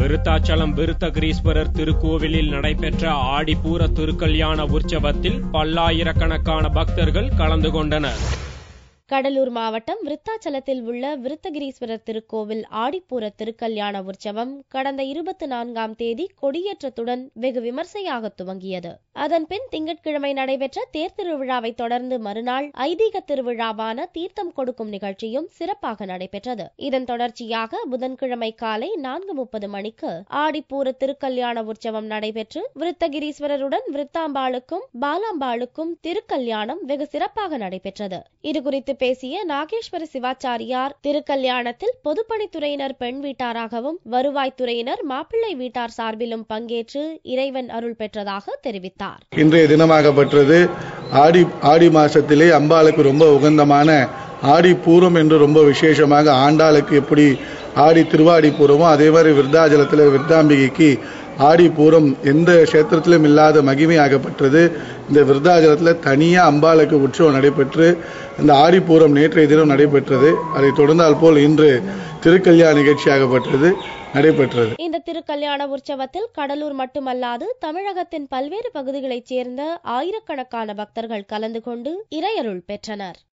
விருத்தாச்சலம் விருத்தகிரீஸ்வரர் திருக்கோவிலில் நடைபெற்ற ஆடிப்பூர திருக்கல்யாண உற்சவத்தில் பல்லாயிரக்கணக்கான பக்தர்கள் கலந்து கொண்டனர் கடலூர் மாவட்டம் விருத்தாச்சலத்தில் உள்ள விருத்தகிரீஸ்வரர் திருக்கோவில் ஆடிப்பூர திருக்கல்யாண உற்சவம் கடந்த இருபத்தி நான்காம் தேதி கொடியேற்றத்துடன் வெகு விமர்சையாக துவங்கியது அதன் பின் திங்கட்கிழமை நடைபெற்ற தேர் திருவிழாவை தொடர்ந்து மறுநாள் ஐதீக திருவிழாவான தீர்த்தம் கொடுக்கும் நிகழ்ச்சியும் சிறப்பாக நடைபெற்றது இதன் தொடர்ச்சியாக புதன்கிழமை காலை நான்கு முப்பது மணிக்கு ஆடிப்பூர திருக்கல்யாண உற்சவம் நடைபெற்று விருத்தகிரீஸ்வரருடன் விருத்தாம்பாளுக்கும் பாலாம்பாளுக்கும் திருக்கல்யாணம் வெகு சிறப்பாக நடைபெற்றது இதுகுறித்து பேசிய நாகேஸ்வர சிவாச்சாரியார் திருக்கல்யாணத்தில் பொதுப்பணித்துறையினர் பெண் வீட்டாராகவும் வருவாய்த்துறையினர் மாப்பிள்ளை வீட்டார் சார்பிலும் பங்கேற்று இறைவன் அருள் பெற்றதாக தெரிவித்தார் இன்றைய தினமாகப்பட்டது ஆடி ஆடி மாசத்திலே அம்பாளுக்கு ரொம்ப உகந்தமான ஆடி பூரம் என்று ரொம்ப விசேஷமாக ஆண்டாளுக்கு எப்படி ஆடி திருவாடி பூரமோ அதே மாதிரி விருத்தாஜலத்தில் விருத்தாம்பிகைக்கு ஆடி பூரம் எந்த கஷேத்திரத்திலும் இல்லாத மகிமையாகப்பட்டது இந்த விருத்தாஜலத்தில் தனியாக அம்பாளுக்கு உற்சவம் நடைபெற்று இந்த ஆடிப்பூரம் நேற்றைய தினம் நடைபெற்றது அதை தொடர்ந்தால் போல் இன்று திருக்கல்யாண நிகழ்ச்சியாகப்பட்டது நடைபெற்றது இந்த திருக்கல்யாண உற்சவத்தில் கடலூர் மட்டுமல்லாது தமிழகத்தின் பல்வேறு பகுதிகளைச் சேர்ந்த ஆயிரக்கணக்கான பக்தர்கள் கலந்து கொண்டு இறையருள் பெற்றனர்